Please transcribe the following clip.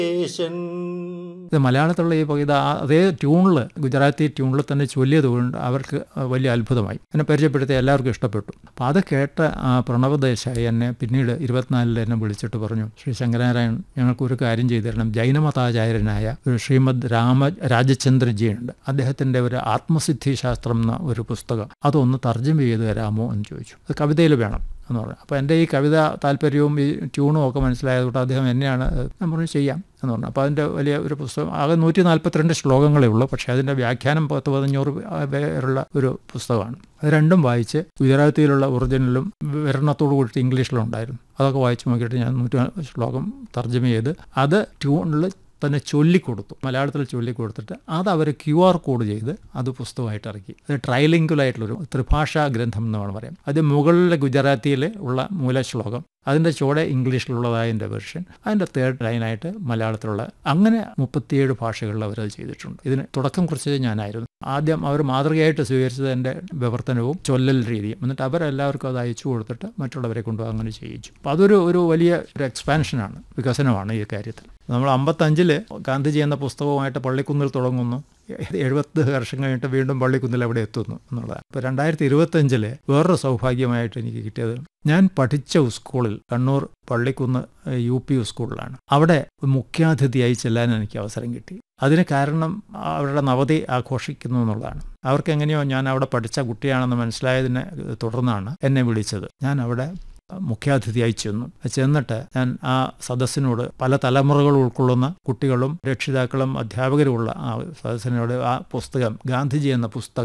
ദേശൻ ഇത് മലയാളത്തിലുള്ള ഈ ഇത് ആ അതേ ട്യൂണിൽ ഗുജറാത്തി ട്യൂണിൽ തന്നെ ചൊല്ലിയത് കൊണ്ട് അവർക്ക് വലിയ അത്ഭുതമായി എന്നെ പരിചയപ്പെടുത്തി എല്ലാവർക്കും ഇഷ്ടപ്പെട്ടു അപ്പോൾ അത് കേട്ട ആ പ്രണവ് ദേശായി എന്നെ പിന്നീട് ഇരുപത്തിനാലിൽ എന്നെ വിളിച്ചിട്ട് പറഞ്ഞു ശ്രീ ശങ്കരനാരായൺ ഞങ്ങൾക്ക് ഒരു കാര്യം ചെയ്തു തരണം ജൈനമതാചാര്യനായ ഒരു ശ്രീമദ് രാമ രാജചന്ദ്രജിയുണ്ട് അദ്ദേഹത്തിൻ്റെ ഒരു ആത്മസിദ്ധി ശാസ്ത്രം എന്ന ഒരു പുസ്തകം അതൊന്ന് തർജ്ജമ ചെയ്ത് തരാമോ എന്ന് ചോദിച്ചു അത് കവിതയിൽ വേണം എന്ന് പറഞ്ഞു അപ്പോൾ എൻ്റെ ഈ കവിത താല്പര്യവും ഈ ട്യൂണും ഒക്കെ മനസ്സിലായതുകൊണ്ട് അദ്ദേഹം എന്നെയാണ് ഞാൻ പറഞ്ഞു ചെയ്യാം എന്ന് പറഞ്ഞു അപ്പോൾ അതിൻ്റെ വലിയ ഒരു പുസ്തകം ആകെ നൂറ്റി നാൽപ്പത്തിരണ്ട് ശ്ലോകങ്ങളേ ഉള്ളൂ പക്ഷേ അതിൻ്റെ വ്യാഖ്യാനം പത്ത് പതിനഞ്ഞൂറ് പേരുള്ള ഒരു പുസ്തകമാണ് അത് രണ്ടും വായിച്ച് ഗുജറാത്തിയിലുള്ള ഒറിജിനലും വിവരണത്തോടു കൂടിയിട്ട് ഇംഗ്ലീഷിലും ഉണ്ടായിരുന്നു അതൊക്കെ വായിച്ച് നോക്കിയിട്ട് ഞാൻ നൂറ്റി ശ്ലോകം തർജ്ജമ ചെയ്ത് അത് ട്യൂണിൽ തന്നെ ചൊല്ലിക്കൊടുത്തു മലയാളത്തിൽ ചൊല്ലിക്കൊടുത്തിട്ട് അത് അവർ ക്യു ആർ കോഡ് ചെയ്ത് അത് പുസ്തകമായിട്ട് ഇറക്കി അത് ട്രൈലിംഗുലായിട്ടുള്ളൊരു ത്രിഭാഷാ ഗ്രന്ഥം എന്ന് വേണം പറയാം അത് മുകളിലെ ഗുജറാത്തിയിൽ ഉള്ള മൂലശ്ലോകം അതിൻ്റെ ചുവടെ ഇംഗ്ലീഷിലുള്ളതായതിൻ്റെ വെർഷൻ അതിൻ്റെ തേർഡ് ലൈനായിട്ട് മലയാളത്തിലുള്ള അങ്ങനെ മുപ്പത്തിയേഴ് ഭാഷകളിൽ അവരത് ചെയ്തിട്ടുണ്ട് ഇതിന് തുടക്കം കുറിച്ചത് ഞാനായിരുന്നു ആദ്യം അവർ മാതൃകയായിട്ട് സ്വീകരിച്ചത് എൻ്റെ വിവർത്തനവും ചൊല്ലൽ രീതിയും എന്നിട്ട് അവരെല്ലാവർക്കും അത് അയച്ചു കൊടുത്തിട്ട് മറ്റുള്ളവരെ കൊണ്ട് അങ്ങനെ ചെയ്യിച്ചു അപ്പോൾ അതൊരു ഒരു വലിയ ഒരു എക്സ്പാൻഷനാണ് വികസനമാണ് ഈ കാര്യത്തിൽ നമ്മൾ അമ്പത്തഞ്ചിൽ ഗാന്ധിജി എന്ന പുസ്തകവുമായിട്ട് പള്ളിക്കുന്നിൽ തുടങ്ങുന്നു എഴുപത് വർഷം കഴിഞ്ഞിട്ട് വീണ്ടും പള്ളിക്കുന്നിൽ അവിടെ എത്തുന്നു എന്നുള്ളതാണ് ഇപ്പോൾ രണ്ടായിരത്തി ഇരുപത്തഞ്ചിൽ വേറൊരു സൗഭാഗ്യമായിട്ട് എനിക്ക് കിട്ടിയത് ഞാൻ പഠിച്ച സ്കൂളിൽ കണ്ണൂർ പള്ളിക്കുന്ന് യു പി സ്കൂളിലാണ് അവിടെ മുഖ്യാതിഥിയായി ചെല്ലാൻ എനിക്ക് അവസരം കിട്ടി അതിന് കാരണം അവരുടെ നവതി ആഘോഷിക്കുന്നു എന്നുള്ളതാണ് അവർക്ക് എങ്ങനെയോ ഞാൻ അവിടെ പഠിച്ച കുട്ടിയാണെന്ന് മനസ്സിലായതിനെ തുടർന്നാണ് എന്നെ വിളിച്ചത് ഞാൻ അവിടെ മുഖ്യാതിഥിയായി ചെന്നു ചെന്നിട്ട് ഞാൻ ആ സദസ്സിനോട് പല തലമുറകൾ ഉൾക്കൊള്ളുന്ന കുട്ടികളും രക്ഷിതാക്കളും അധ്യാപകരുമുള്ള ആ സദസ്സിനോട് ആ പുസ്തകം ഗാന്ധിജി എന്ന പുസ്തകം